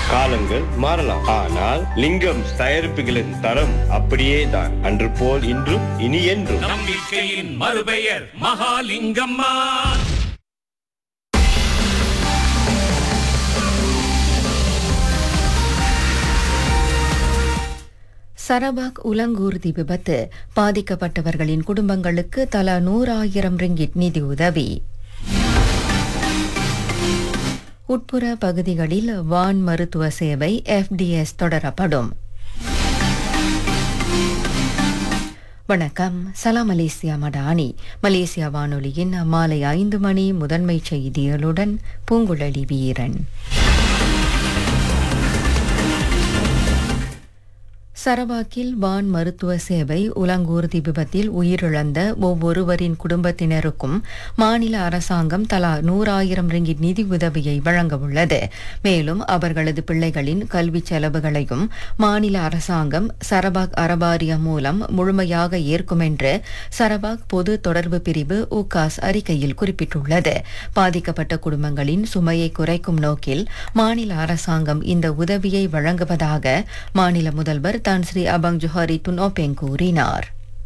காலங்கள் மாறலாம் ஆனால் லிங்கம் தயாரிப்புகளின் தரம் அப்படியே தான் அன்று போல் இன்றும் இனி என்றும் நம்பிக்கையின் மறுபெயர் மகாலிங்கம்மா சரபாக் உலங்கூர்தி விபத்து பாதிக்கப்பட்டவர்களின் குடும்பங்களுக்கு தலா நூறாயிரம் ரிங்கிட் நிதி உதவி உட்புற பகுதிகளில் வான் மருத்துவ சேவை எஃப்டிஎஸ் தொடரப்படும் வணக்கம் சலாம் மலேசியா மடானி மலேசியா வானொலியின் மாலை ஐந்து மணி முதன்மை செய்திகளுடன் பூங்குழலி வீரன் சரவாக்கில் வான் மருத்துவ சேவை உலங்கூர்தி விபத்தில் உயிரிழந்த ஒவ்வொருவரின் குடும்பத்தினருக்கும் மாநில அரசாங்கம் தலா நூறாயிரம் ரிங்கிட் நிதி உதவியை வழங்க உள்ளது மேலும் அவர்களது பிள்ளைகளின் கல்வி செலவுகளையும் மாநில அரசாங்கம் சரபாக் அரபாரியம் மூலம் முழுமையாக ஏற்கும் என்று சரபாக் பொது தொடர்பு பிரிவு உகாஸ் அறிக்கையில் குறிப்பிட்டுள்ளது பாதிக்கப்பட்ட குடும்பங்களின் சுமையை குறைக்கும் நோக்கில் மாநில அரசாங்கம் இந்த உதவியை வழங்குவதாக மாநில முதல்வர் தான் ஸ்ரீ அபங் ஜுஹாரி துனோபெங் கூறினார்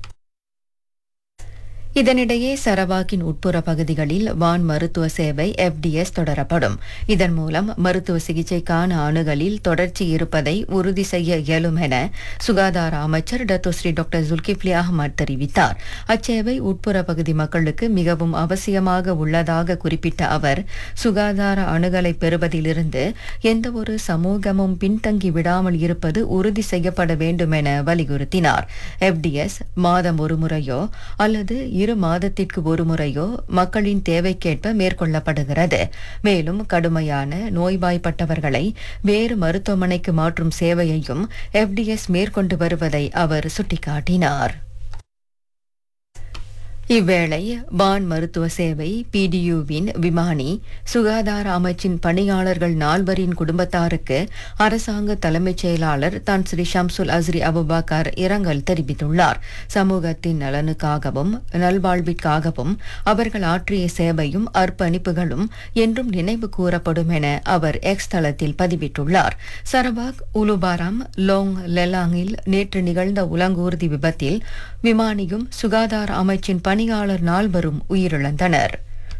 இதனிடையே சரவாக்கின் உட்புற பகுதிகளில் வான் மருத்துவ சேவை எஃப்டிஎஸ் தொடரப்படும் இதன் மூலம் மருத்துவ சிகிச்சைக்கான அணுகலில் தொடர்ச்சி இருப்பதை உறுதி செய்ய இயலும் என சுகாதார அமைச்சர் டத்தோஸ்ரீ டாக்டர் ஜுல்கிப்லி அகமது தெரிவித்தார் அச்சேவை உட்புற பகுதி மக்களுக்கு மிகவும் அவசியமாக உள்ளதாக குறிப்பிட்ட அவர் சுகாதார அணுகலை பெறுவதிலிருந்து எந்தவொரு சமூகமும் பின்தங்கி விடாமல் இருப்பது உறுதி செய்யப்பட வேண்டும் என வலியுறுத்தினார் எஃப்டிஎஸ் மாதம் ஒரு முறையோ அல்லது இரு மாதத்திற்கு ஒரு முறையோ மக்களின் தேவைக்கேற்ப மேற்கொள்ளப்படுகிறது மேலும் கடுமையான நோய்வாய்ப்பட்டவர்களை வேறு மருத்துவமனைக்கு மாற்றும் சேவையையும் எஃப்டிஎஸ் மேற்கொண்டு வருவதை அவர் சுட்டிக்காட்டினார் இவ்வேளை வான் மருத்துவ சேவை பிடியுவின் விமானி சுகாதார அமைச்சின் பணியாளர்கள் நால்வரின் குடும்பத்தாருக்கு அரசாங்க தலைமைச் செயலாளர் தான் ஸ்ரீ ஷம்சுல் அஸ்ரி அபுபாக்கர் இரங்கல் தெரிவித்துள்ளார் சமூகத்தின் நலனுக்காகவும் நல்வாழ்விற்காகவும் அவர்கள் ஆற்றிய சேவையும் அர்ப்பணிப்புகளும் என்றும் நினைவு கூறப்படும் என அவர் எக்ஸ் தளத்தில் பதிவிட்டுள்ளார் சரபாக் உலுபாராம் லோங் லெலாங்கில் நேற்று நிகழ்ந்த உலங்கூர்தி விபத்தில் விமானியும் சுகாதார அமைச்சின் பணியாளர் நால்வரும் உயிரிழந்தனர்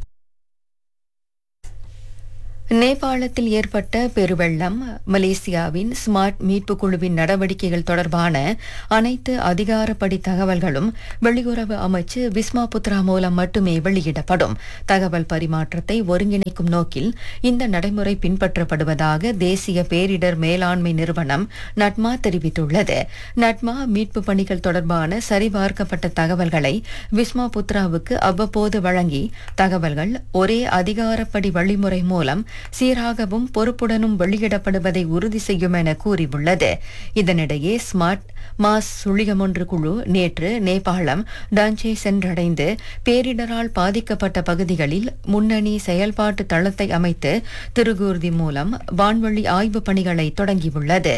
நேபாளத்தில் ஏற்பட்ட பெருவெள்ளம் மலேசியாவின் ஸ்மார்ட் மீட்பு குழுவின் நடவடிக்கைகள் தொடர்பான அனைத்து அதிகாரப்படி தகவல்களும் வெளியுறவு அமைச்சு விஸ்மா புத்ரா மூலம் மட்டுமே வெளியிடப்படும் தகவல் பரிமாற்றத்தை ஒருங்கிணைக்கும் நோக்கில் இந்த நடைமுறை பின்பற்றப்படுவதாக தேசிய பேரிடர் மேலாண்மை நிறுவனம் நட்மா தெரிவித்துள்ளது நட்மா மீட்பு பணிகள் தொடர்பான சரிபார்க்கப்பட்ட தகவல்களை விஸ்மா புத்ராவுக்கு அவ்வப்போது வழங்கி தகவல்கள் ஒரே அதிகாரப்படி வழிமுறை மூலம் சீராகவும் பொறுப்புடனும் வெளியிடப்படுவதை உறுதி செய்யும் என கூறியுள்ளது இதனிடையே ஸ்மார்ட் மாஸ் சுழியமொன்று குழு நேற்று நேபாளம் டான்சே சென்றடைந்து பேரிடரால் பாதிக்கப்பட்ட பகுதிகளில் முன்னணி செயல்பாட்டு தளத்தை அமைத்து திருகூர்தி மூலம் வான்வழி ஆய்வுப் பணிகளை தொடங்கியுள்ளது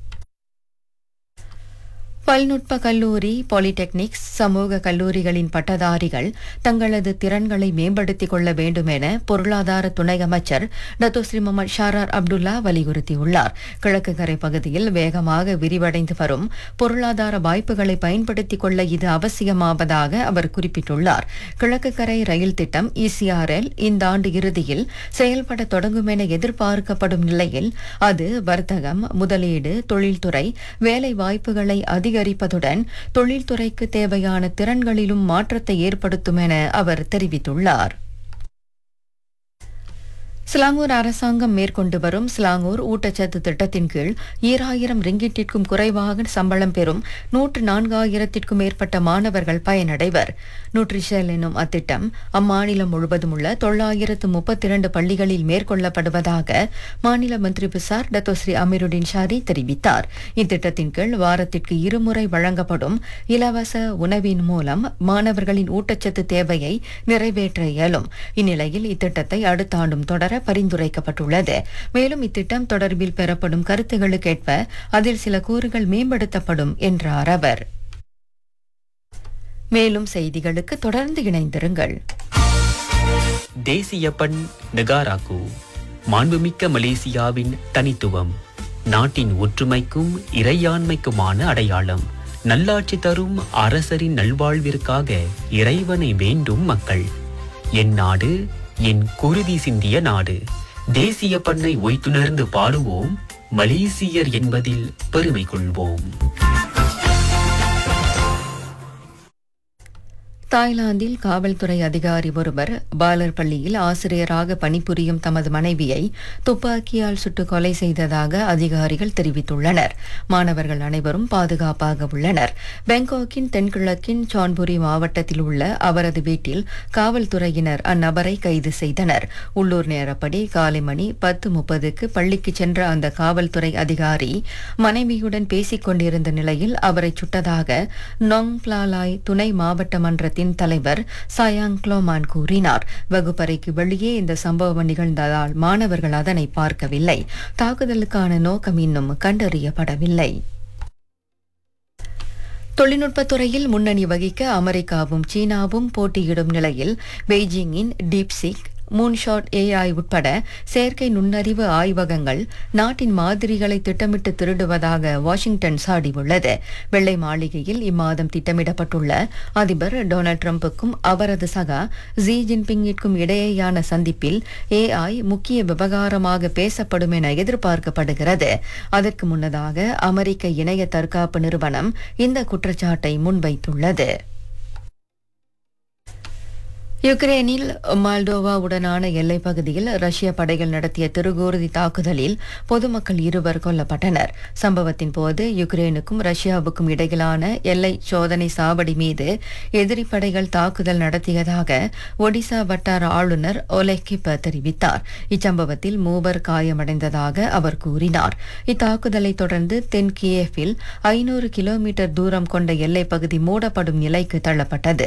பல்நுட்ப கல்லூரி பாலிடெக்னிக்ஸ் சமூக கல்லூரிகளின் பட்டதாரிகள் தங்களது திறன்களை மேம்படுத்திக் கொள்ள வேண்டும் என பொருளாதார துணை அமைச்சர் டத்தோஸ்ரீ முகமது ஷாரார் அப்துல்லா வலியுறுத்தியுள்ளார் கிழக்கு கரை பகுதியில் வேகமாக விரிவடைந்து வரும் பொருளாதார வாய்ப்புகளை பயன்படுத்திக் கொள்ள இது அவசியமாவதாக அவர் குறிப்பிட்டுள்ளார் கிழக்கு கரை ரயில் திட்டம் இசிஆர்எல் இந்த ஆண்டு இறுதியில் செயல்பட தொடங்கும் என எதிர்பார்க்கப்படும் நிலையில் அது வர்த்தகம் முதலீடு தொழில்துறை வேலை வாய்ப்புகளை அதிகரிப்பதுடன் தொழில்துறைக்கு தேவையான திறன்களிலும் மாற்றத்தை ஏற்படுத்தும் என அவர் தெரிவித்துள்ளார் சிலாங்கூர் அரசாங்கம் மேற்கொண்டு வரும் சிலாங்கூர் ஊட்டச்சத்து திட்டத்தின் கீழ் ஈராயிரம் ரிங்கிட்டிற்கும் குறைவாக சம்பளம் பெறும் நூற்று நான்காயிரத்திற்கும் மேற்பட்ட மாணவர்கள் பயனடைவர் நியூட்ரிஷல் எனும் அத்திட்டம் அம்மாநிலம் முழுவதும் உள்ள தொள்ளாயிரத்து முப்பத்தி இரண்டு பள்ளிகளில் மேற்கொள்ளப்படுவதாக மாநில மந்திரி பிசார் டத்தோஸ்ரீ அமீருddin ஷாரி தெரிவித்தார் இத்திட்டத்தின் கீழ் வாரத்திற்கு இருமுறை வழங்கப்படும் இலவச உணவின் மூலம் மாணவர்களின் ஊட்டச்சத்து தேவையை நிறைவேற்ற இயலும் இந்நிலையில் இத்திட்டத்தை அடுத்த ஆண்டும் தொடர பரிந்துரைக்கப்பட்டுள்ளது மேலும் இத்திட்டம் தொடர்பில் பெறப்படும் கருத்துகளுக்கேற்ப அதில் சில கூறுகள் மேம்படுத்தப்படும் என்றார் அவர் மேலும் செய்திகளுக்கு தொடர்ந்து இணைந்திருங்கள் தேசிய பண் நெகாராக்கு மாண்புமிக்க மலேசியாவின் தனித்துவம் நாட்டின் ஒற்றுமைக்கும் இறையாண்மைக்குமான அடையாளம் நல்லாட்சி தரும் அரசரின் நல்வாழ்விற்காக இறைவனை வேண்டும் மக்கள் என் நாடு என் குருதி சிந்திய நாடு தேசிய பண்ணை ஒய்த்துணர்ந்து பாடுவோம் மலேசியர் என்பதில் பெருமை கொள்வோம் தாய்லாந்தில் காவல்துறை அதிகாரி ஒருவர் பாலர் பள்ளியில் ஆசிரியராக பணிபுரியும் தமது மனைவியை துப்பாக்கியால் சுட்டு கொலை செய்ததாக அதிகாரிகள் தெரிவித்துள்ளனர் மாணவர்கள் அனைவரும் பாதுகாப்பாக உள்ளனர் பெங்காக்கின் தென்கிழக்கின் சான்புரி மாவட்டத்தில் உள்ள அவரது வீட்டில் காவல்துறையினர் அந்நபரை கைது செய்தனர் உள்ளூர் நேரப்படி காலை மணி பத்து முப்பதுக்கு பள்ளிக்கு சென்ற அந்த காவல்துறை அதிகாரி மனைவியுடன் பேசிக் கொண்டிருந்த நிலையில் அவரை சுட்டதாக நொங் பிளாலாய் துணை மாவட்ட மன்றத்தின் தலைவர் சயாங் க்ளோமான் கூறினார் வகுப்பறைக்கு வெளியே இந்த சம்பவம் நிகழ்ந்ததால் மாணவர்கள் அதனை பார்க்கவில்லை தாக்குதலுக்கான நோக்கம் இன்னும் கண்டறியப்படவில்லை தொழில்நுட்பத் துறையில் முன்னணி வகிக்க அமெரிக்காவும் சீனாவும் போட்டியிடும் நிலையில் பெய்ஜிங்கின் டீப்சிக் மூன்ஷாட் ஏஐ உட்பட செயற்கை நுண்ணறிவு ஆய்வகங்கள் நாட்டின் மாதிரிகளை திட்டமிட்டு திருடுவதாக வாஷிங்டன் சாடியுள்ளது வெள்ளை மாளிகையில் இம்மாதம் திட்டமிடப்பட்டுள்ள அதிபர் டொனால்ட் ட்ரம்புக்கும் அவரது சகா ஜி ஜின்பிங்கிற்கும் இடையேயான சந்திப்பில் ஏஐ முக்கிய விவகாரமாக பேசப்படும் என எதிர்பார்க்கப்படுகிறது அதற்கு முன்னதாக அமெரிக்க இணைய தற்காப்பு நிறுவனம் இந்த குற்றச்சாட்டை முன்வைத்துள்ளது யுக்ரேனில் மால்டோவாவுடனான எல்லைப் பகுதியில் ரஷ்ய படைகள் நடத்திய திருகூர்தி தாக்குதலில் பொதுமக்கள் இருவர் கொல்லப்பட்டனர் சம்பவத்தின் போது யுக்ரேனுக்கும் ரஷ்யாவுக்கும் இடையிலான எல்லை சோதனை சாவடி மீது எதிரி படைகள் தாக்குதல் நடத்தியதாக ஒடிசா வட்டார ஆளுநர் ஒலெக்கிப்ப தெரிவித்தார் இச்சம்பவத்தில் மூவர் காயமடைந்ததாக அவர் கூறினார் இத்தாக்குதலை தொடர்ந்து தென் கியேஃபில் ஐநூறு கிலோமீட்டர் தூரம் கொண்ட எல்லைப் பகுதி மூடப்படும் நிலைக்கு தள்ளப்பட்டது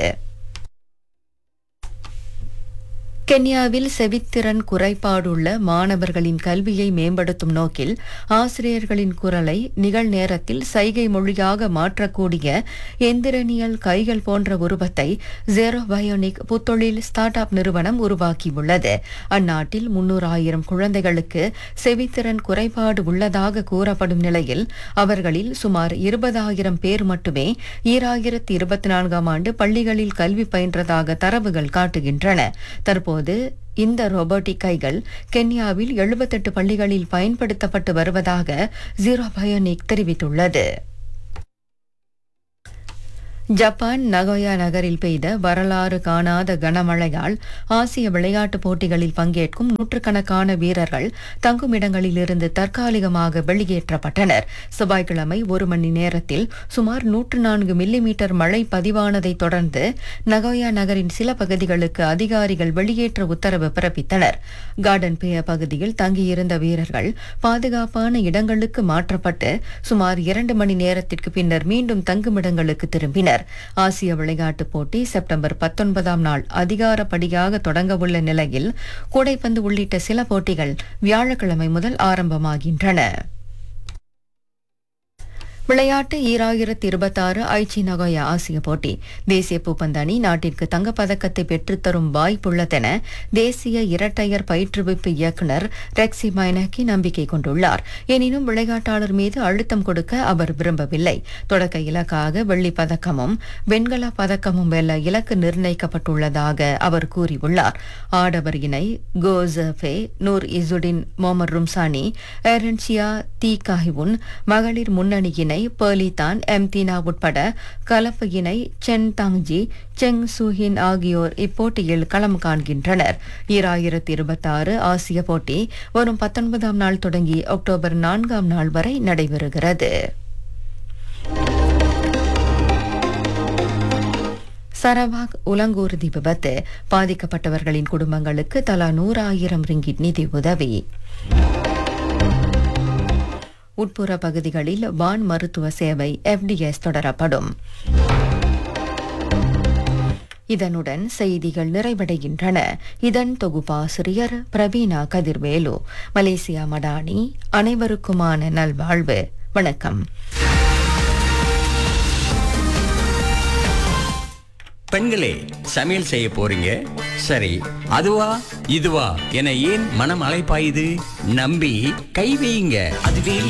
கென்யாவில் செவித்திறன் குறைபாடுள்ள மாணவர்களின் கல்வியை மேம்படுத்தும் நோக்கில் ஆசிரியர்களின் குரலை நிகழ்நேரத்தில் சைகை மொழியாக மாற்றக்கூடிய எந்திரனியல் கைகள் போன்ற உருவத்தை ஜெரோ பயோனிக் புத்தொழில் ஸ்டார்ட் அப் நிறுவனம் உருவாக்கியுள்ளது அந்நாட்டில் முன்னூறாயிரம் குழந்தைகளுக்கு செவித்திறன் குறைபாடு உள்ளதாக கூறப்படும் நிலையில் அவர்களில் சுமார் இருபதாயிரம் பேர் மட்டுமே ஈராயிரத்தி இருபத்தி நான்காம் ஆண்டு பள்ளிகளில் கல்வி பயின்றதாக தரவுகள் காட்டுகின்றன தற்போது இந்த ரோபோட்டிக் கைகள் கென்யாவில் எழுபத்தெட்டு பள்ளிகளில் பயன்படுத்தப்பட்டு வருவதாக ஜீரோ பயோனிக் தெரிவித்துள்ளது ஜப்பான் நகோயா நகரில் பெய்த வரலாறு காணாத கனமழையால் ஆசிய விளையாட்டுப் போட்டிகளில் பங்கேற்கும் நூற்றுக்கணக்கான வீரர்கள் தங்குமிடங்களிலிருந்து தற்காலிகமாக வெளியேற்றப்பட்டனர் செவ்வாய்க்கிழமை ஒரு மணி நேரத்தில் சுமார் நூற்று நான்கு மில்லிமீட்டர் மழை பதிவானதை தொடர்ந்து நகோயா நகரின் சில பகுதிகளுக்கு அதிகாரிகள் வெளியேற்ற உத்தரவு பிறப்பித்தனர் கார்டன் பே பகுதியில் தங்கியிருந்த வீரர்கள் பாதுகாப்பான இடங்களுக்கு மாற்றப்பட்டு சுமார் இரண்டு மணி நேரத்திற்கு பின்னர் மீண்டும் தங்குமிடங்களுக்கு திரும்பினர் ஆசிய விளையாட்டுப் போட்டி செப்டம்பர் பத்தொன்பதாம் நாள் அதிகாரப்படியாக தொடங்கவுள்ள நிலையில் கூடைப்பந்து உள்ளிட்ட சில போட்டிகள் வியாழக்கிழமை முதல் ஆரம்பமாகின்றன விளையாட்டு ஈராயிரத்தி இருபத்தாறு ஐச்சி நகோயா ஆசிய போட்டி தேசிய பூப்பந்து அணி நாட்டிற்கு தங்கப்பதக்கத்தை பெற்றுத்தரும் வாய்ப்புள்ளதென தேசிய இரட்டையர் பயிற்றுவிப்பு இயக்குநர் ரெக்ஸி மைனக்கி நம்பிக்கை கொண்டுள்ளார் எனினும் விளையாட்டாளர் மீது அழுத்தம் கொடுக்க அவர் விரும்பவில்லை தொடக்க இலக்காக வெள்ளிப் பதக்கமும் வெண்கல பதக்கமும் வெல்ல இலக்கு நிர்ணயிக்கப்பட்டுள்ளதாக அவர் கூறியுள்ளார் ஆடவர் இணை கோசஃபே நூர் இசுடின் மொமர் ரும்சானி எரன்சியா தி காஹிவுன் மகளிர் முன்னணி இணை பேர்லிதான் எம்தீனா உட்பட கலப்பு இணை சென் தாங்ஜி செங் சூஹின் ஆகியோர் இப்போட்டியில் களம் காண்கின்றனர் ஈராயிரத்தி இருபத்தாறு ஆசிய போட்டி வரும் பத்தொன்பதாம் நாள் தொடங்கி அக்டோபர் நான்காம் நாள் வரை நடைபெறுகிறது சரவாக் உலங்கூர்தி விபத்து பாதிக்கப்பட்டவர்களின் குடும்பங்களுக்கு தலா நூறாயிரம் ரிங்கிட் நிதி உதவி உட்புற பகுதிகளில் வான் மருத்துவ சேவை எஃப்டிஎஸ் தொடரப்படும் இதனுடன் செய்திகள் நிறைவடைகின்றன இதன் தொகுப்பாசிரியர் பிரவீனா கதிர்வேலு மலேசியா மடானி அனைவருக்குமான நல்வாழ்வு வணக்கம் பெண்களே சமையல் செய்ய போறீங்க சரி அதுவா இதுவா என ஏன் மனம் அலைப்பாயுது நம்பி கை வையுங்க அதுவே